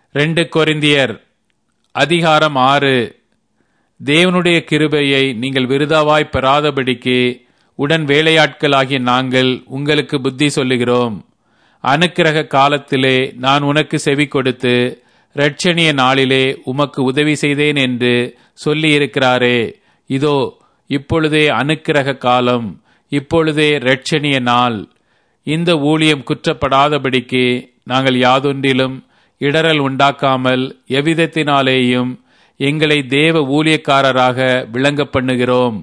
ரெண்டு கொரிந்தியர் அதிகாரம் ஆறு தேவனுடைய கிருபையை நீங்கள் விருதாவாய் பெறாதபடிக்கு உடன் வேலையாட்களாகிய நாங்கள் உங்களுக்கு புத்தி சொல்லுகிறோம் அனுக்கிரக காலத்திலே நான் உனக்கு செவி கொடுத்து இரட்சணிய நாளிலே உமக்கு உதவி செய்தேன் என்று சொல்லி இருக்கிறாரே இதோ இப்பொழுதே அனுக்கிரக காலம் இப்பொழுதே இரட்சணிய நாள் இந்த ஊழியம் குற்றப்படாதபடிக்கு நாங்கள் யாதொன்றிலும் இடரல் உண்டாக்காமல் எவ்விதத்தினாலேயும் எங்களை தேவ ஊழியக்காரராக விளங்க பண்ணுகிறோம்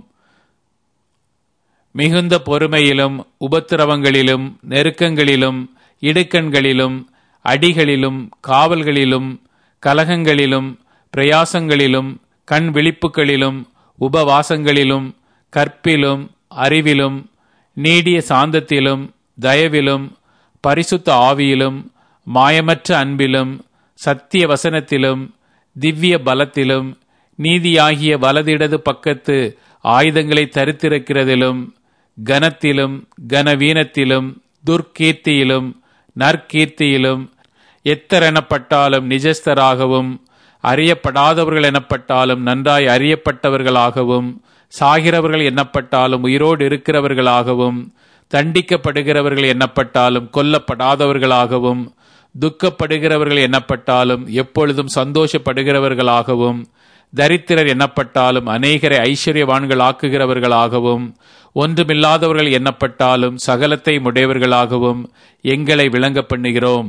மிகுந்த பொறுமையிலும் உபத்திரவங்களிலும் நெருக்கங்களிலும் இடுக்கண்களிலும் அடிகளிலும் காவல்களிலும் கலகங்களிலும் பிரயாசங்களிலும் கண் விழிப்புகளிலும் உபவாசங்களிலும் கற்பிலும் அறிவிலும் நீடிய சாந்தத்திலும் தயவிலும் பரிசுத்த ஆவியிலும் மாயமற்ற அன்பிலும் சத்திய வசனத்திலும் திவ்ய பலத்திலும் நீதியாகிய வலதிடது பக்கத்து ஆயுதங்களை தரித்திருக்கிறதிலும் கனத்திலும் கனவீனத்திலும் துர்க்கீர்த்தியிலும் நற்கீர்த்தியிலும் எத்தரெனப்பட்டாலும் நிஜஸ்தராகவும் அறியப்படாதவர்கள் எனப்பட்டாலும் நன்றாய் அறியப்பட்டவர்களாகவும் சாகிறவர்கள் எண்ணப்பட்டாலும் உயிரோடு இருக்கிறவர்களாகவும் தண்டிக்கப்படுகிறவர்கள் எண்ணப்பட்டாலும் கொல்லப்படாதவர்களாகவும் துக்கப்படுகிறவர்கள் எண்ணப்பட்டாலும் எப்பொழுதும் சந்தோஷப்படுகிறவர்களாகவும் தரித்திரர் எண்ணப்பட்டாலும் அநேகரை ஐஸ்வர்யவான்கள் ஆக்குகிறவர்களாகவும் ஒன்றுமில்லாதவர்கள் எண்ணப்பட்டாலும் சகலத்தை உடையவர்களாகவும் எங்களை விளங்க பண்ணுகிறோம்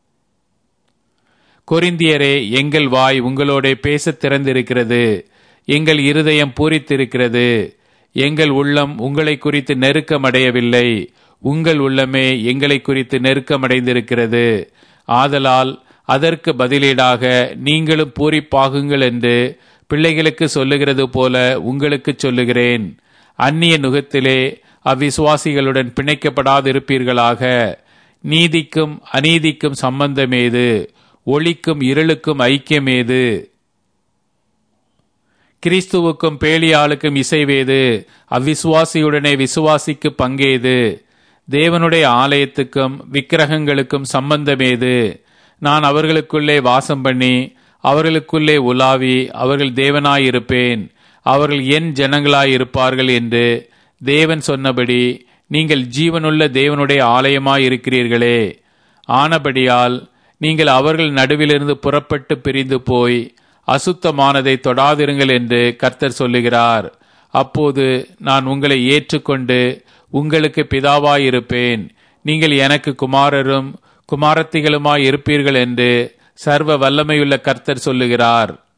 கொரிந்தியரே எங்கள் வாய் உங்களோட பேச திறந்திருக்கிறது எங்கள் இருதயம் பூரித்திருக்கிறது எங்கள் உள்ளம் உங்களை குறித்து நெருக்கமடையவில்லை உங்கள் உள்ளமே எங்களை குறித்து நெருக்கமடைந்திருக்கிறது ஆதலால் அதற்கு பதிலீடாக நீங்களும் பூரிப்பாகுங்கள் என்று பிள்ளைகளுக்கு சொல்லுகிறது போல உங்களுக்கு சொல்லுகிறேன் அந்நிய நுகத்திலே அவ்விசுவாசிகளுடன் பிணைக்கப்படாதிருப்பீர்களாக நீதிக்கும் அநீதிக்கும் சம்பந்தமேது ஒளிக்கும் இருளுக்கும் ஐக்கியமேது கிறிஸ்துவுக்கும் பேலியாளுக்கும் இசைவேது அவ்விசுவாசியுடனே விசுவாசிக்கு பங்கேது தேவனுடைய ஆலயத்துக்கும் விக்கிரகங்களுக்கும் சம்பந்தமேது நான் அவர்களுக்குள்ளே வாசம் பண்ணி அவர்களுக்குள்ளே உலாவி அவர்கள் தேவனாயிருப்பேன் அவர்கள் என் ஜனங்களாயிருப்பார்கள் என்று தேவன் சொன்னபடி நீங்கள் ஜீவனுள்ள தேவனுடைய ஆலயமாயிருக்கிறீர்களே ஆனபடியால் நீங்கள் அவர்கள் நடுவிலிருந்து புறப்பட்டு பிரிந்து போய் அசுத்தமானதை தொடாதிருங்கள் என்று கர்த்தர் சொல்லுகிறார் அப்போது நான் உங்களை ஏற்றுக்கொண்டு உங்களுக்கு பிதாவாயிருப்பேன் நீங்கள் எனக்கு குமாரரும் குமாரத்திகளுமாய் இருப்பீர்கள் என்று சர்வ வல்லமையுள்ள கர்த்தர் சொல்லுகிறார்